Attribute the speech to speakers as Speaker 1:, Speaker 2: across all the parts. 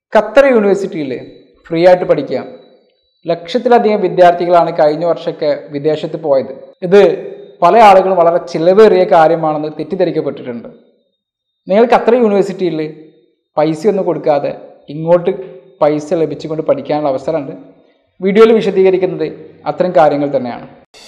Speaker 1: Qatar യൂണിവേഴ്സിറ്റിയിൽ free ആയിട്ട് പഠിക്കാം ലക്ഷത്തിലധികം വിദ്യാർത്ഥികളാണ് കഴിഞ്ഞ വർഷമൊക്കെ വിദേശത്ത് പോയത് ഇത് പല ആളുകളും വളരെ ചിലവേറിയ കാര്യമാണെന്ന് തെറ്റിദ്ധരിക്കപ്പെട്ടിട്ടുണ്ട് നിങ്ങൾ ഖത്തർ യൂണിവേഴ്സിറ്റിയിൽ പൈസയൊന്നും കൊടുക്കാതെ ഇങ്ങോട്ട് പൈസ ലഭിച്ചുകൊണ്ട് പഠിക്കാനുള്ള അവസരമുണ്ട് വീഡിയോയിൽ വിശദീകരിക്കുന്നത് അത്തരം കാര്യങ്ങൾ തന്നെയാണ്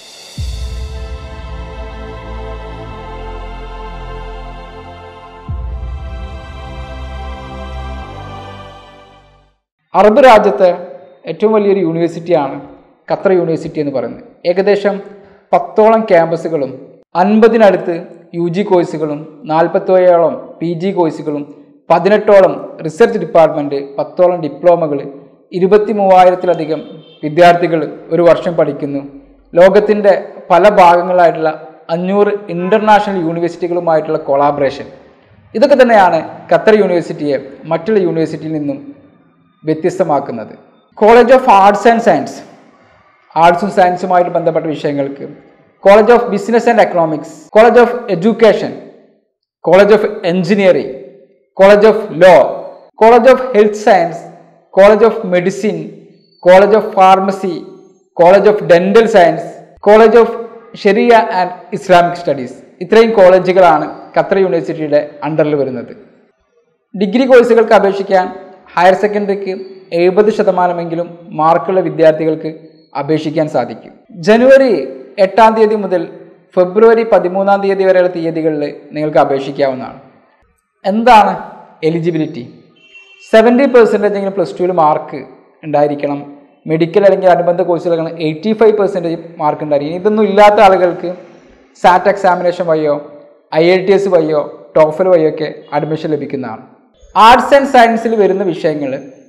Speaker 1: അറബ് രാജ്യത്തെ ഏറ്റവും വലിയൊരു യൂണിവേഴ്സിറ്റിയാണ് ഖത്തർ യൂണിവേഴ്സിറ്റി എന്ന് പറയുന്നത് ഏകദേശം പത്തോളം ക്യാമ്പസുകളും അൻപതിനടുത്ത് യു ജി കോഴ്സുകളും നാൽപ്പത്തേഴോളം പി ജി കോഴ്സുകളും പതിനെട്ടോളം റിസർച്ച് ഡിപ്പാർട്ട്മെൻറ്റ് പത്തോളം ഡിപ്ലോമകൾ ഇരുപത്തി മൂവായിരത്തിലധികം വിദ്യാർത്ഥികൾ ഒരു വർഷം പഠിക്കുന്നു ലോകത്തിൻ്റെ പല ഭാഗങ്ങളായിട്ടുള്ള അഞ്ഞൂറ് ഇൻ്റർനാഷണൽ യൂണിവേഴ്സിറ്റികളുമായിട്ടുള്ള കൊളാബറേഷൻ ഇതൊക്കെ തന്നെയാണ് ഖത്തർ യൂണിവേഴ്സിറ്റിയെ മറ്റുള്ള യൂണിവേഴ്സിറ്റിയിൽ നിന്നും വ്യത്യസ്തമാക്കുന്നത് College of Arts and Science ആർട്സും സയൻസുമായിട്ട് ബന്ധപ്പെട്ട വിഷയങ്ങൾക്ക് College of Business and Economics College of Education College of Engineering College of Law College of Health Science College of Medicine College of Pharmacy College of Dental Science College of Sharia and Islamic Studies ഇത്രയും കോളേജുകളാണ് Qatar യൂണിവേഴ്സിറ്റിയുടെ അണ്ടറിൽ വരുന്നത് degree കോഴ്സുകൾക്ക് അപേക്ഷിക്കാൻ higher സെക്കൻഡറിക്ക് എഴുപത് ശതമാനമെങ്കിലും മാർക്കുള്ള വിദ്യാർത്ഥികൾക്ക് അപേക്ഷിക്കാൻ സാധിക്കും ജനുവരി എട്ടാം തീയതി മുതൽ ഫെബ്രുവരി പതിമൂന്നാം തീയതി വരെയുള്ള തീയതികളിൽ നിങ്ങൾക്ക് അപേക്ഷിക്കാവുന്നതാണ് എന്താണ് എലിജിബിലിറ്റി സെവൻറ്റി പെർസെൻറ്റേജ് എങ്കിലും പ്ലസ് ടുവിൽ മാർക്ക് ഉണ്ടായിരിക്കണം മെഡിക്കൽ അല്ലെങ്കിൽ അനുബന്ധ കോഴ്സുകളാണ് എയ്റ്റി ഫൈവ് പെർസെൻറ്റേജ് മാർക്ക് ഉണ്ടായിരിക്കും ഇതൊന്നും ഇല്ലാത്ത ആളുകൾക്ക് സാറ്റ് എക്സാമിനേഷൻ വഴിയോ ഐ എൽ ടി എസ് വഴിയോ ടോഫൽ വഴിയോ ഒക്കെ അഡ്മിഷൻ ലഭിക്കുന്നതാണ് ആർട്സ് ആൻഡ് സയൻസിൽ വരുന്ന വിഷയങ്ങൾ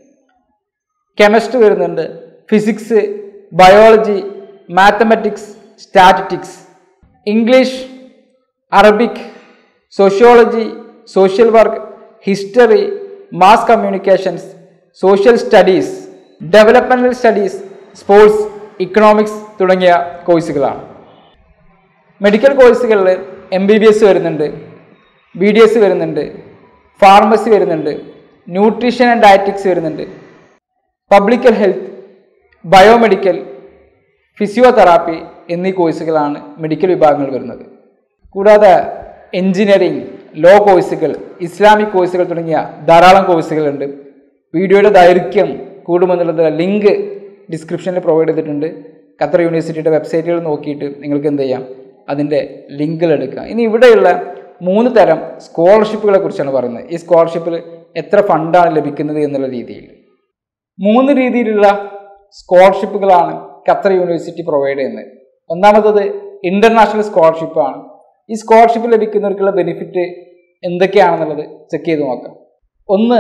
Speaker 1: കെമിസ്ട്രി വരുന്നുണ്ട് physics biology mathematics statistics English Arabic sociology social work history mass communications social studies developmental studies sports economics തുടങ്ങിയ കോഴ്സുകളാണ് മെഡിക്കൽ കോഴ്സുകളിൽ എം ബി ബി എസ് വരുന്നുണ്ട് ബി ഡി എസ് വരുന്നുണ്ട് ഫാർമസി വരുന്നുണ്ട് ന്യൂട്രീഷൻ ആൻഡ് ഡയറ്റിക്സ് വരുന്നുണ്ട് public health biomedical physiotherapy എന്നീ കോഴ്സുകളാണ് medical വിഭാഗങ്ങൾ വരുന്നത് കൂടാതെ എഞ്ചിനീയറിംഗ് ലോ കോഴ്സുകൾ ഇസ്ലാമിക് കോഴ്സുകൾ തുടങ്ങിയ ധാരാളം കോഴ്സുകളുണ്ട് വീഡിയോയുടെ ദൈർഘ്യം കൂടുമെന്നുള്ളത് ലിങ്ക് ഡിസ്ക്രിപ്ഷനിൽ പ്രൊവൈഡ് ചെയ്തിട്ടുണ്ട് ഖത്തർ യൂണിവേഴ്സിറ്റിയുടെ വെബ്സൈറ്റുകൾ നോക്കിയിട്ട് നിങ്ങൾക്ക് എന്ത് ചെയ്യാം അതിൻ്റെ ലിങ്കുകൾ എടുക്കുക ഇനി ഇവിടെയുള്ള മൂന്ന് തരം സ്കോളർഷിപ്പുകളെ കുറിച്ചാണ് പറയുന്നത് ഈ സ്കോളർഷിപ്പിൽ എത്ര ഫണ്ടാണ് ലഭിക്കുന്നത് എന്നുള്ള രീതിയിൽ മൂന്ന് രീതിയിലുള്ള സ്കോളർഷിപ്പുകളാണ് ഖത്തർ യൂണിവേഴ്സിറ്റി പ്രൊവൈഡ് ചെയ്യുന്നത് ഒന്നാമത്തത് ഇൻ്റർനാഷണൽ സ്കോളർഷിപ്പാണ് ഈ സ്കോളർഷിപ്പ് ലഭിക്കുന്നവർക്കുള്ള ബെനിഫിറ്റ് എന്തൊക്കെയാണെന്നുള്ളത് ചെക്ക് ചെയ്ത് നോക്കാം ഒന്ന്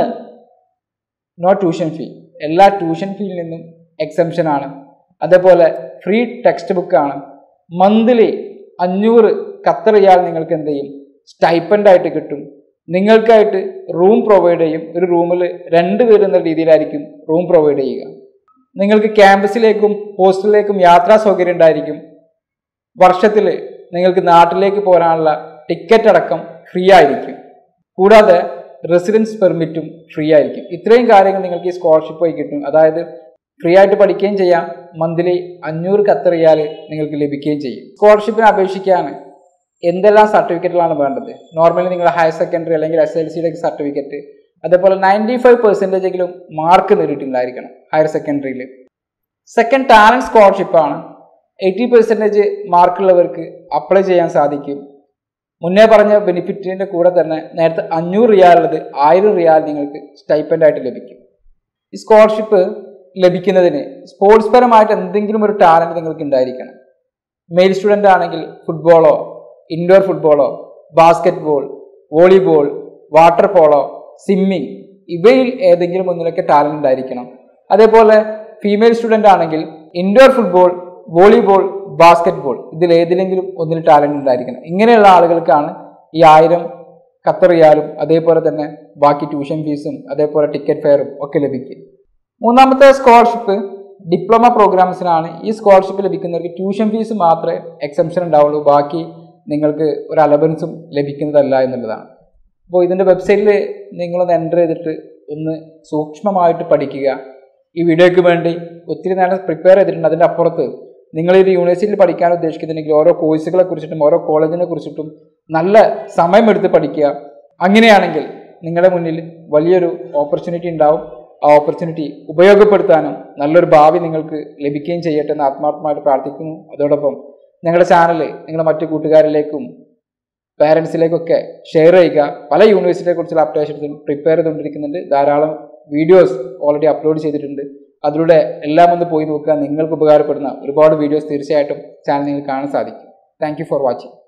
Speaker 1: നോ ട്യൂഷൻ ഫീ എല്ലാ ട്യൂഷൻ ഫീയിൽ നിന്നും എക്സംഷൻ ആണ് അതേപോലെ ഫ്രീ ടെക്സ്റ്റ് ബുക്കാണ് മന്ത്ലി അഞ്ഞൂറ് ഖത്തർ റിയാൽ നിങ്ങൾക്ക് എന്ത് ചെയ്യും സ്റ്റൈപ്പൻ്റ് ആയിട്ട് കിട്ടും നിങ്ങൾക്കായിട്ട് റൂം പ്രൊവൈഡ് ചെയ്യും ഒരു റൂമിൽ രണ്ട് പേര് എന്ന രീതിയിലായിരിക്കും റൂം പ്രൊവൈഡ് ചെയ്യുക നിങ്ങൾക്ക് ക്യാമ്പസിലേക്കും ഹോസ്റ്റലിലേക്കും യാത്രാ സൗകര്യം ഉണ്ടായിരിക്കും വർഷത്തിൽ നിങ്ങൾക്ക് നാട്ടിലേക്ക് പോരാനുള്ള ടിക്കറ്റ് അടക്കം ഫ്രീ ആയിരിക്കും കൂടാതെ റെസിഡൻസ് പെർമിറ്റും ഫ്രീ ആയിരിക്കും ഇത്രയും കാര്യങ്ങൾ നിങ്ങൾക്ക് ഈ സ്കോളർഷിപ്പ് വഴി കിട്ടും അതായത് ഫ്രീ ആയിട്ട് പഠിക്കുകയും ചെയ്യാം മന്ത്ലി അഞ്ഞൂറ് കത്തറിയാൽ നിങ്ങൾക്ക് ലഭിക്കുകയും ചെയ്യും സ്കോളർഷിപ്പിന് അപേക്ഷിക്കാൻ എന്തെല്ലാം സർട്ടിഫിക്കറ്റുകളാണ് വേണ്ടത് നോർമലി നിങ്ങൾ ഹയർ സെക്കൻഡറി അല്ലെങ്കിൽ എസ് എൽ സിയുടെ സർട്ടിഫിക്കറ്റ് അതേപോലെ നയൻറ്റി ഫൈവ് പെർസെൻറ്റേജ് എങ്കിലും മാർക്ക് നേടിയിട്ടുണ്ടായിരിക്കണം ഹയർ സെക്കൻഡറിയിൽ സെക്കൻഡ് ടാലൻറ്റ് സ്കോളർഷിപ്പാണ് എയ്റ്റി പെർസെൻറ്റേജ് മാർക്കുള്ളവർക്ക് അപ്ലൈ ചെയ്യാൻ സാധിക്കും മുന്നേ പറഞ്ഞ ബെനിഫിറ്റിൻ്റെ കൂടെ തന്നെ നേരത്തെ അഞ്ഞൂറ് റിയാൽ ഉള്ളത് ആയിരം റിയാൽ നിങ്ങൾക്ക് സ്റ്റൈപ്പൻ്റ് ആയിട്ട് ലഭിക്കും ഈ സ്കോളർഷിപ്പ് ലഭിക്കുന്നതിന് സ്പോർട്സ് പരമായിട്ട് എന്തെങ്കിലും ഒരു ടാലൻറ്റ് നിങ്ങൾക്ക് ഉണ്ടായിരിക്കണം മെയിൽ സ്റ്റുഡൻ്റ് ആണെങ്കിൽ ഫുട്ബോളോ ഇൻഡോർ ഫുട്ബോളോ basketball volleyball water polo swimming ഇവയിൽ ഏതെങ്കിലും ഒന്നിലൊക്കെ ടാലൻ്റ് ഉണ്ടായിരിക്കണം അതേപോലെ ഫീമെയിൽ സ്റ്റുഡൻ്റ് ആണെങ്കിൽ indoor football volleyball basketball ഇതിൽ ഏതിലെങ്കിലും ഒന്നിൽ ടാലൻ്റ് ഉണ്ടായിരിക്കണം ഇങ്ങനെയുള്ള ആളുകൾക്കാണ് ഈ ആയിരം ഖത്തർ റിയാലും അതേപോലെ തന്നെ ബാക്കി ട്യൂഷൻ ഫീസും അതേപോലെ ടിക്കറ്റ് ഫെയറും ഒക്കെ ലഭിക്കും മൂന്നാമത്തെ സ്കോളർഷിപ്പ് ഡിപ്ലോമ പ്രോഗ്രാംസിനാണ് ഈ സ്കോളർഷിപ്പ് ലഭിക്കുന്നവർക്ക് ട്യൂഷൻ ഫീസ് മാത്രമേ എക്സംഷൻ ഉണ്ടാവുള്ളൂ ബാക്കി നിങ്ങൾക്ക് ഒരു അലവൻസും ലഭിക്കുന്നതല്ല എന്നുള്ളതാണ് അപ്പോൾ ഇതിൻ്റെ വെബ്സൈറ്റിൽ നിങ്ങളൊന്ന് എൻ്റർ ചെയ്തിട്ട് ഒന്ന് സൂക്ഷ്മമായിട്ട് പഠിക്കുക ഈ വീഡിയോയ്ക്ക് വേണ്ടി ഒത്തിരി നേരം പ്രിപ്പയർ ചെയ്തിട്ടുണ്ട് അതിൻ്റെ അപ്പുറത്ത് നിങ്ങൾ ഒരു യൂണിവേഴ്സിറ്റിയിൽ പഠിക്കാൻ ഉദ്ദേശിക്കുന്നുണ്ടെങ്കിൽ ഓരോ കോഴ്സുകളെ കുറിച്ചിട്ടും ഓരോ കോളേജിനെ കുറിച്ചിട്ടും നല്ല സമയമെടുത്ത് പഠിക്കുക അങ്ങനെയാണെങ്കിൽ നിങ്ങളുടെ മുന്നിൽ വലിയൊരു ഓപ്പർച്യൂണിറ്റി ഉണ്ടാവും ആ ഓപ്പർച്യൂണിറ്റി ഉപയോഗപ്പെടുത്താനും നല്ലൊരു ഭാവി നിങ്ങൾക്ക് ലഭിക്കുകയും ചെയ്യട്ടെ എന്ന് ആത്മാർത്ഥമായിട്ട് പ്രാർത്ഥിക്കുന്നു അതോടൊപ്പം ഞങ്ങളുടെ ചാനൽ നിങ്ങളുടെ മറ്റു കൂട്ടുകാരിലേക്കും പാരൻസിലേക്കൊക്കെ ഷെയർ ചെയ്യുക പല യൂണിവേഴ്സിറ്റിയെ കുറിച്ചുള്ള അപ്ഡേഷൻസും പ്രിപ്പയർ ചെയ്തുകൊണ്ടിരിക്കുന്നുണ്ട് ധാരാളം വീഡിയോസ് ഓൾറെഡി അപ്ലോഡ് ചെയ്തിട്ടുണ്ട് അതിലൂടെ എല്ലാം ഒന്ന് പോയി നോക്കുക നിങ്ങൾക്ക് ഉപകാരപ്പെടുന്ന ഒരുപാട് വീഡിയോസ് തീർച്ചയായിട്ടും ചാനൽ നിങ്ങൾക്ക് കാണാൻ സാധിക്കും താങ്ക് ഫോർ വാച്ചിങ്